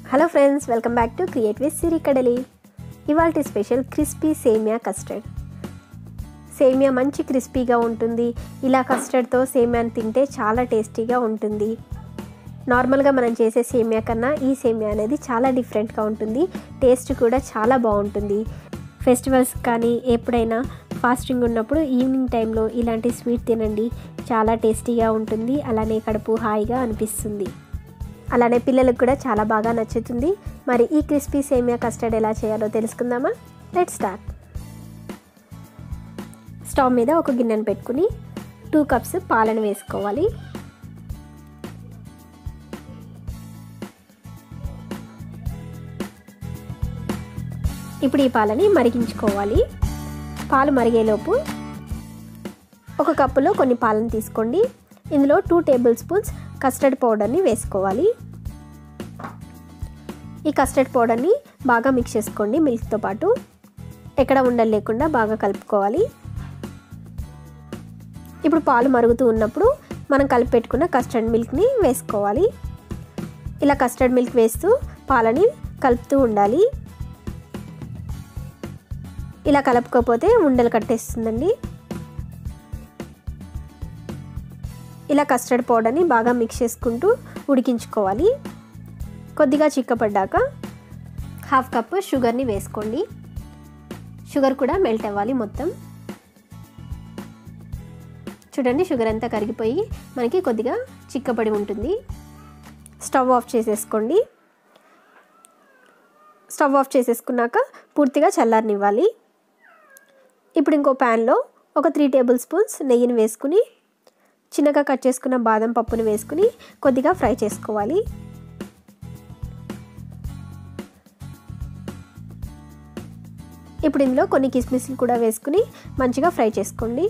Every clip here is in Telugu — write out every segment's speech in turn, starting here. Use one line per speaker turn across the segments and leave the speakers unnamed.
hello friends welcome back to create with Siri Kadali ఇవాళ స్పెషల్ క్రిస్పీ సేమియా కస్టర్డ్ సేమియా మంచి క్రిస్పీగా ఉంటుంది ఇలా కస్టర్డ్తో సేమియాని తింటే చాలా టేస్టీగా ఉంటుంది నార్మల్గా మనం చేసే సేమియా కన్నా ఈ సేమియా అనేది చాలా డిఫరెంట్గా ఉంటుంది టేస్ట్ కూడా చాలా బాగుంటుంది ఫెస్టివల్స్ కానీ ఎప్పుడైనా ఫాస్టింగ్ ఉన్నప్పుడు ఈవినింగ్ టైంలో ఇలాంటి స్వీట్ తినండి చాలా టేస్టీగా ఉంటుంది అలానే కడుపు హాయిగా అనిపిస్తుంది అలానే పిల్లలకు కూడా చాలా బాగా నచ్చుతుంది మరి ఈ క్రిస్పీ సేమియా కస్టర్డ్ ఎలా చేయాలో తెలుసుకుందామా లెట్ స్టార్ట్ స్టవ్ మీద ఒక గిన్నెను పెట్టుకుని టూ కప్స్ పాలను వేసుకోవాలి ఇప్పుడు ఈ పాలని మరిగించుకోవాలి పాలు మరిగేలోపు ఒక కప్పులో కొన్ని పాలను తీసుకోండి ఇందులో టూ టేబుల్ స్పూన్స్ కస్టర్డ్ పౌడర్ని వేసుకోవాలి ఈ కస్టర్డ్ పౌడర్ని బాగా మిక్స్ చేసుకోండి మిల్క్తో పాటు ఎక్కడ ఉండలు లేకుండా బాగా కలుపుకోవాలి ఇప్పుడు పాలు మరుగుతూ ఉన్నప్పుడు మనం కలిపి పెట్టుకున్న కస్టర్డ్ మిల్క్ని వేసుకోవాలి ఇలా కస్టర్డ్ మిల్క్ వేస్తూ పాలని కలుపుతూ ఉండాలి ఇలా కలుపుకోకపోతే ఉండలు కట్టేస్తుందండి ఇలా కస్టర్డ్ పౌడర్ని బాగా మిక్స్ చేసుకుంటూ ఉడికించుకోవాలి కొద్దిగా చిక్కపడ్డాక హాఫ్ కప్ షుగర్ని వేసుకోండి షుగర్ కూడా మెల్ట్ అవ్వాలి మొత్తం చూడండి షుగర్ అంతా కరిగిపోయి మనకి కొద్దిగా చిక్కపడి ఉంటుంది స్టవ్ ఆఫ్ చేసేసుకోండి స్టవ్ ఆఫ్ చేసేసుకున్నాక పూర్తిగా చల్లారనివ్వాలి ఇప్పుడు ఇంకో ప్యాన్లో ఒక త్రీ టేబుల్ స్పూన్స్ నెయ్యిని వేసుకుని చిన్నగా కట్ చేసుకున్న బాదం పప్పుని వేసుకుని కొద్దిగా ఫ్రై చేసుకోవాలి ఇప్పుడు ఇందులో కొన్ని కిస్మిస్లు కూడా వేసుకుని మంచిగా ఫ్రై చేసుకోండి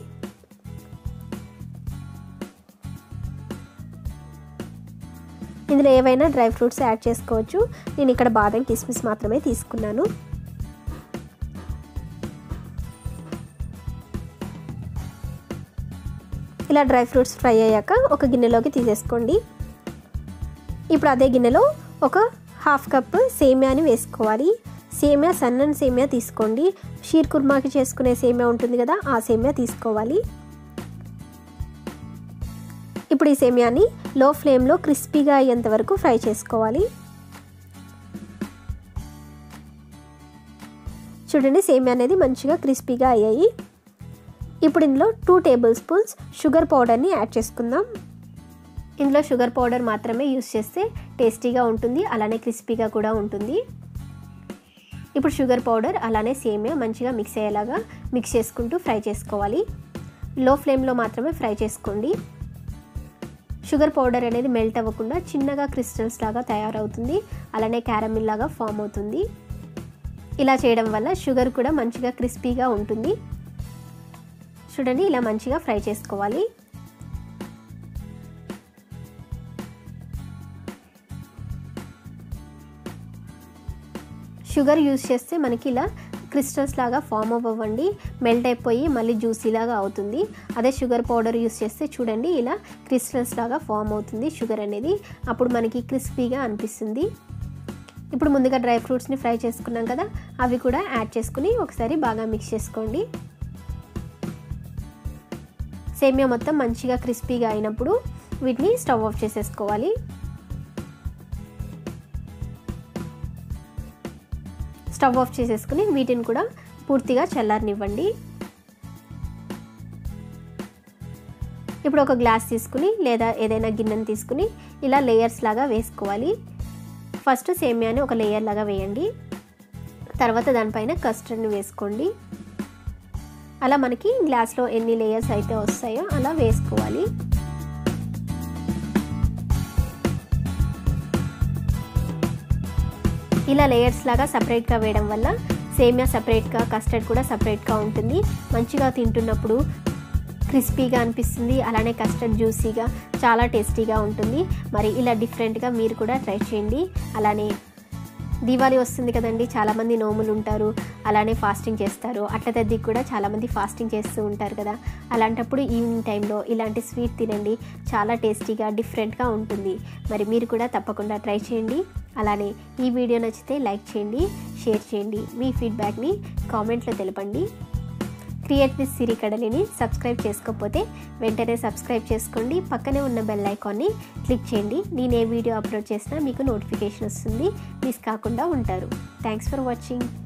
ఇందులో ఏవైనా డ్రై ఫ్రూట్స్ యాడ్ చేసుకోవచ్చు నేను ఇక్కడ బాదం కిస్మిస్ మాత్రమే తీసుకున్నాను ఇలా డ్రై ఫ్రూట్స్ ఫ్రై అయ్యాక ఒక గిన్నెలోకి తీసేసుకోండి ఇప్పుడు అదే గిన్నెలో ఒక హాఫ్ కప్ సేమియాని వేసుకోవాలి సేమియా సన్నని సేమియా తీసుకోండి షీర్ కుర్మాకి చేసుకునే సేమియా ఉంటుంది కదా ఆ సేమియా తీసుకోవాలి ఇప్పుడు ఈ సేమియాని లో ఫ్లేమ్లో క్రిస్పీగా అయ్యేంత వరకు ఫ్రై చేసుకోవాలి చూడండి సేమియా అనేది మంచిగా క్రిస్పీగా అయ్యాయి ఇప్పుడు ఇందులో టూ టేబుల్ స్పూన్స్ షుగర్ పౌడర్ని యాడ్ చేసుకుందాం ఇందులో షుగర్ పౌడర్ మాత్రమే యూస్ చేస్తే టేస్టీగా ఉంటుంది అలానే క్రిస్పీగా కూడా ఉంటుంది ఇప్పుడు షుగర్ పౌడర్ అలానే సేమియా మంచిగా మిక్స్ అయ్యేలాగా మిక్స్ చేసుకుంటూ ఫ్రై చేసుకోవాలి లో ఫ్లేమ్లో మాత్రమే ఫ్రై చేసుకోండి షుగర్ పౌడర్ అనేది మెల్ట్ అవ్వకుండా చిన్నగా క్రిస్టల్స్ లాగా తయారవుతుంది అలానే క్యారమిల్ లాగా ఫామ్ అవుతుంది ఇలా చేయడం వల్ల షుగర్ కూడా మంచిగా క్రిస్పీగా ఉంటుంది చూడండి ఇలా మంచిగా ఫ్రై చేసుకోవాలి షుగర్ యూస్ చేస్తే మనకి ఇలా క్రిస్టల్స్ లాగా ఫామ్ అవ్వండి మెల్ట్ అయిపోయి మళ్ళీ జ్యూసీ లాగా అవుతుంది అదే షుగర్ పౌడర్ యూస్ చేస్తే చూడండి ఇలా క్రిస్టల్స్ లాగా ఫామ్ అవుతుంది షుగర్ అనేది అప్పుడు మనకి క్రిస్పీగా అనిపిస్తుంది ఇప్పుడు ముందుగా డ్రై ఫ్రూట్స్ని ఫ్రై చేసుకున్నాం కదా అవి కూడా యాడ్ చేసుకుని ఒకసారి బాగా మిక్స్ చేసుకోండి సేమియా మొత్తం మంచిగా క్రిస్పీగా అయినప్పుడు వీటిని స్టవ్ ఆఫ్ చేసేసుకోవాలి స్టవ్ ఆఫ్ చేసేసుకుని వీటిని కూడా పూర్తిగా చల్లారనివ్వండి ఇప్పుడు ఒక గ్లాస్ తీసుకుని లేదా ఏదైనా గిన్నెని తీసుకుని ఇలా లేయర్స్ లాగా వేసుకోవాలి ఫస్ట్ సేమియాని ఒక లేయర్ లాగా వేయండి తర్వాత దానిపైన కస్టర్డ్ని వేసుకోండి అలా మనకి గ్లాస్లో ఎన్ని లేయర్స్ అయితే వస్తాయో అలా వేసుకోవాలి ఇలా లేయర్స్ లాగా సపరేట్గా వేయడం వల్ల సేమియా సపరేట్గా కస్టర్డ్ కూడా సపరేట్గా ఉంటుంది మంచిగా తింటున్నప్పుడు క్రిస్పీగా అనిపిస్తుంది అలానే కస్టర్డ్ జ్యూసీగా చాలా టేస్టీగా ఉంటుంది మరి ఇలా డిఫరెంట్గా మీరు కూడా ట్రై చేయండి అలానే దీవాళి వస్తుంది కదండి చాలామంది నోములు ఉంటారు అలానే ఫాస్టింగ్ చేస్తారు అట్ల తద్దికి కూడా చాలామంది ఫాస్టింగ్ చేస్తూ ఉంటారు కదా అలాంటప్పుడు ఈవినింగ్ టైంలో ఇలాంటి స్వీట్ తినండి చాలా టేస్టీగా డిఫరెంట్గా ఉంటుంది మరి మీరు కూడా తప్పకుండా ట్రై చేయండి అలానే ఈ వీడియో నచ్చితే లైక్ చేయండి షేర్ చేయండి మీ ఫీడ్బ్యాక్ని కామెంట్లో తెలపండి క్రియేట్ విత్ సిరి కడలిని సబ్స్క్రైబ్ చేసుకోకపోతే వెంటనే సబ్స్క్రైబ్ చేసుకోండి పక్కనే ఉన్న బెల్ ఐకాన్ని క్లిక్ చేయండి నేను ఏ వీడియో అప్లోడ్ చేసినా మీకు నోటిఫికేషన్ వస్తుంది మిస్ కాకుండా ఉంటారు థ్యాంక్స్ ఫర్ వాచింగ్